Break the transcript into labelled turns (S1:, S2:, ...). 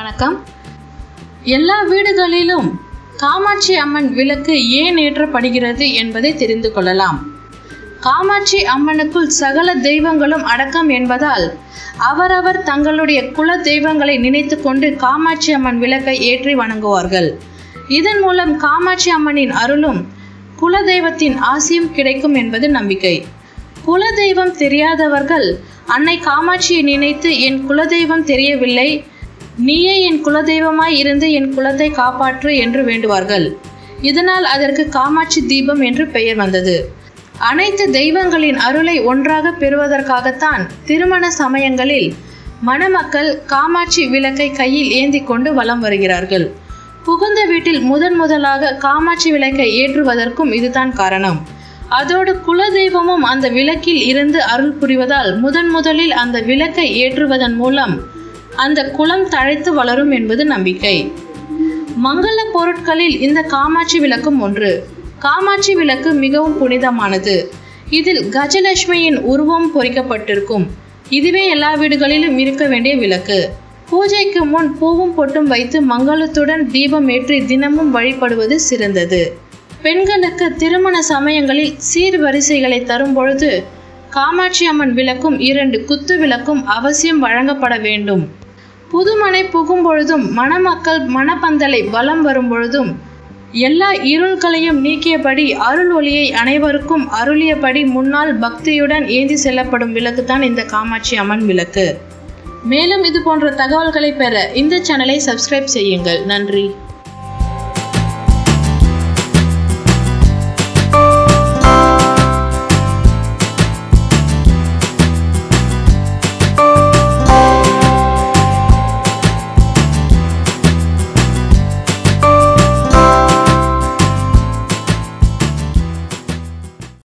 S1: வணக்கம் எல்லா வீடுகளிலும் காமாட்சி அம்மன் விளக்கு ஏன் ஏற்றப்படுகிறது என்பதை தெரிந்து கொள்ளலாம் காமாட்சி அம்மனுக்குள் சகல தெய்வங்களும் அடக்கம் என்பதால் அவரவர் தங்களுடைய குல தெய்வங்களை நினைத்து கொண்டு காமாட்சி அம்மன் விளக்கை ஏற்றி வணங்குவார்கள் இதன் மூலம் காமாட்சி அம்மனின் அருளும் குல தெய்வத்தின் ஆசியும் கிடைக்கும் என்பது நம்பிக்கை குல தெய்வம் தெரியாதவர்கள் அன்னை காமாட்சியை நினைத்து என் குலதெய்வம் தெரியவில்லை நீயே என் குலதெய்வமாய் இருந்து என் குலத்தை காப்பாற்று என்று வேண்டுவார்கள் இதனால் அதற்கு காமாட்சி தீபம் என்று பெயர் வந்தது அனைத்து தெய்வங்களின் அருளை ஒன்றாக பெறுவதற்காகத்தான் திருமண சமயங்களில் மணமக்கள் காமாட்சி விளக்கை கையில் ஏந்தி கொண்டு வலம் வருகிறார்கள் புகுந்த வீட்டில் முதன் முதலாக காமாட்சி விளக்கை ஏற்றுவதற்கும் இதுதான் காரணம் அதோடு குலதெய்வமும் அந்த விளக்கில் இருந்து அருள் புரிவதால் முதன் முதலில் அந்த விளக்கை ஏற்றுவதன் மூலம் அந்த குலம் தழைத்து வளரும் என்பது நம்பிக்கை மங்கள பொருட்களில் இந்த காமாட்சி விளக்கும் ஒன்று காமாட்சி விளக்கு மிகவும் புனிதமானது இதில் கஜலட்சுமியின் உருவம் பொறிக்கப்பட்டிருக்கும் இதுவே எல்லா வீடுகளிலும் இருக்க வேண்டிய விளக்கு பூஜைக்கு முன் பூவும் பொட்டும் வைத்து மங்களத்துடன் தீபம் ஏற்றி தினமும் வழிபடுவது சிறந்தது பெண்களுக்கு திருமண சமயங்களில் சீர்வரிசைகளை தரும் பொழுது காமாட்சி அம்மன் விளக்கும் இரண்டு குத்து விளக்கும் அவசியம் வழங்கப்பட வேண்டும் புதுமனை புகும் பொழுதும் மணமக்கள் மணப்பந்தலை வலம் வரும் பொழுதும் எல்லா இருள்களையும் நீக்கியபடி அருள் ஒளியை அனைவருக்கும் அருளியபடி முன்னால் பக்தியுடன் ஏந்தி செல்லப்படும் விளக்குதான் இந்த காமாட்சி அம்மன் விளக்கு மேலும் இது போன்ற தகவல்களை பெற இந்த சேனலை சப்ஸ்கிரைப் செய்யுங்கள் நன்றி